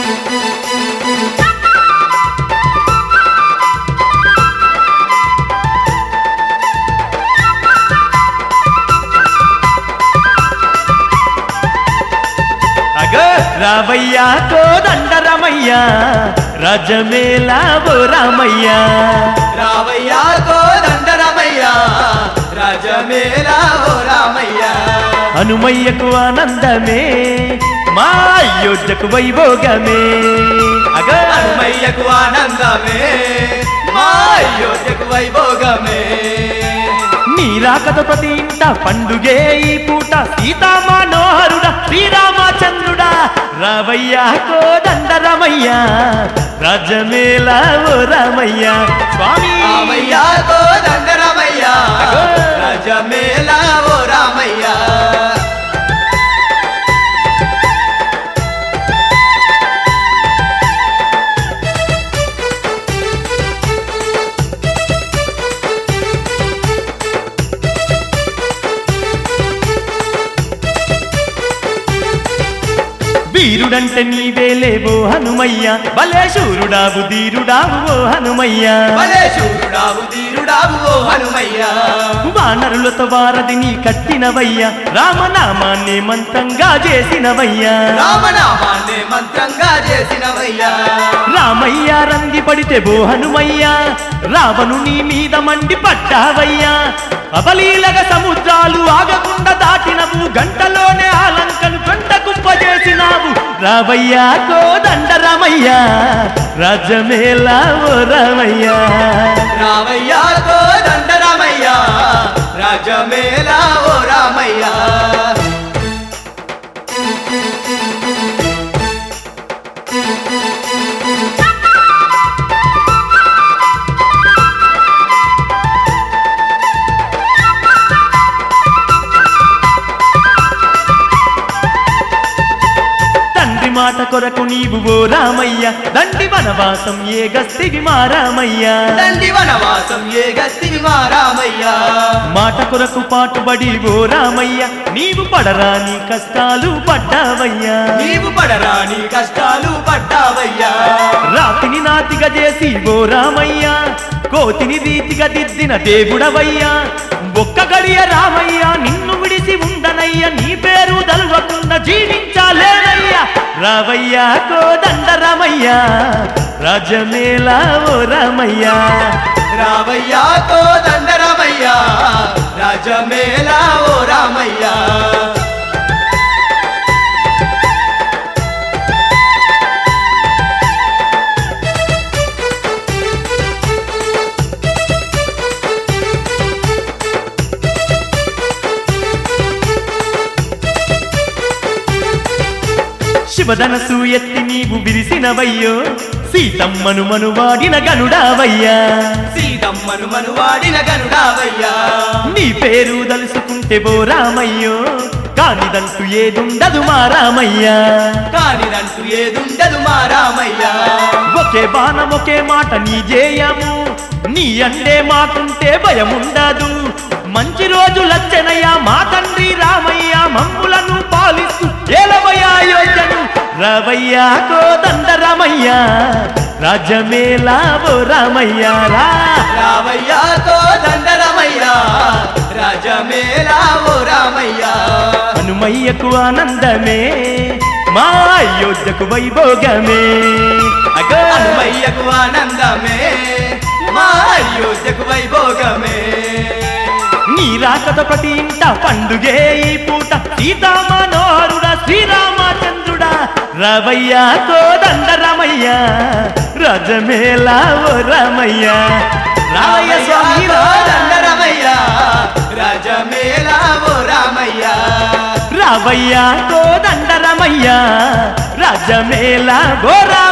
అగో రావయ్యా కోదండరమయ్యా రాజమేలా ఓ రామయ్యా రావయ్యా కోదండరమయ్యా రాజమేలా ఓ రామయ్యా హనుమయ్యకు ఆనందమే మా అయోధ్యకు వైభోగమే అగో హనుమయ్యకు ఆనందమే మా అయోధ్యకు వైభోగమే నీ రాకతో ప్రతి ఇంట పండుగే ఈ పూట సీతా మనోహరుడ శ్రీరామచంద్రుడా రావయ్యా కోదండరమయ్యా రాజమేలా ఓ రామయ్యా స్వామి రామయ్యా కోదండరమయ్యా రాజమేలా ఓ రామయ్యా వీరుడంటే నీవేలేవో హనుమయ్య భలే శూరుడావు ధీరుడావు ఓ హనుమయ్య భలే శూరుడావు ధీరుడావు ఓ హనుమయ్యా వానరులతో వారధిని కట్టినవయ్య రామనామాన్ని మంత్రంగా చేసినవయ్యా రామనామాన్నే మంత్రంగా చేసినవయ్యా రామయ్య రంది పడితే బో హనుమయ్య రావణు నీ మీద మండి పట్టావయ్యా అబలీలగ సముద్రాలు ఆగకుండా దాటినవు గంటలోనే ఆ లంకను గంట కుప్పజేసినావు రావయ్యా కోదండ రామయ్యా రాజమేలా ఓ రామయ్యా రామయ్యా కోదండరామయ్యా రాజమేలా ఓ రామయ్యా తండ్రి మాట కొరకు నీవు ఓ రామయ్య దండి వనవాసం ఏ గస్తివి మా రామయ్యా దండి వనవాసం ఏ గస్తివి మా రామయ్యా మాట కొరకు పాటుబడి ఓ రామయ్య నీవు పడరాని కష్టాలు పడ్డావయ్యా నీవు పడరాని కష్టాలు పడ్డావయ్యా రాతిని నాతిగా చేసి ఓ రామయ్య కోతిని రీతిగా దిద్దిన దేవుడవయ్యా ఒక్క గడియ రామయ్య నిన్ను విడిసి ఉండనయ్య నీ పేరు దలువకుండా జీవించాలేనయ్యా రావయ్యా కోదండ రామయ్య రాజమేలా ఓ రామయ్యా రామయ్యా కోదండరామయ్యా రాజమేలా ఓ రామయ్యా శివధనసు ఎత్తి నీవు విరిసినవయ్యో సీతమ్మను మనువాడిన గనుడావయ్యా సీతమ్మను మనువాడిన గనుడావయ్యా నీ పేరు దలుసుకుంటే బో రామయ్యో కానిదంటూ ఏదుండదు మా రామయ్యా కానిదంటూ ఏదుండదు మా రామయ్యా ఒకే బాణం ఒకే మాట నీ జేయము నీ అంటే మాకుంటే భయముండదు మంచి రోజు లచ్చనయ్య మా తండ్రి రామయ్య మమ్ములను పాలిస్తూ ఏలవయ్యా యోజను రవయ్యా కోదండ రామయ్య రాజమేలా ఓ రామయ్య రా రామయ్యా కోదండరమయ్యా రాజమేలా ఓ రామయ్యా హనుమయ్యకు ఆనందమే మా అయోధ్యకు వైభోగమే అగో హనుమయ్యకు ఆనందమే మా అయోధ్యకు వైభోగమే నీ రాకత ప్రతి ఇంట పండుగే ఈ పూట సీతా మనోహరుడ శ్రీరామచంద్రుడా రవయ్యా కోదండ రమయ్య రజమేలా ఓ రమయ్య రావయ్య స్వామి రా. కోదండరమయ్యా రాజమేలా ఓ రామయ్యా రావయ్యా కోదండ రమయ్య రజమేలా ఓ రామయ్య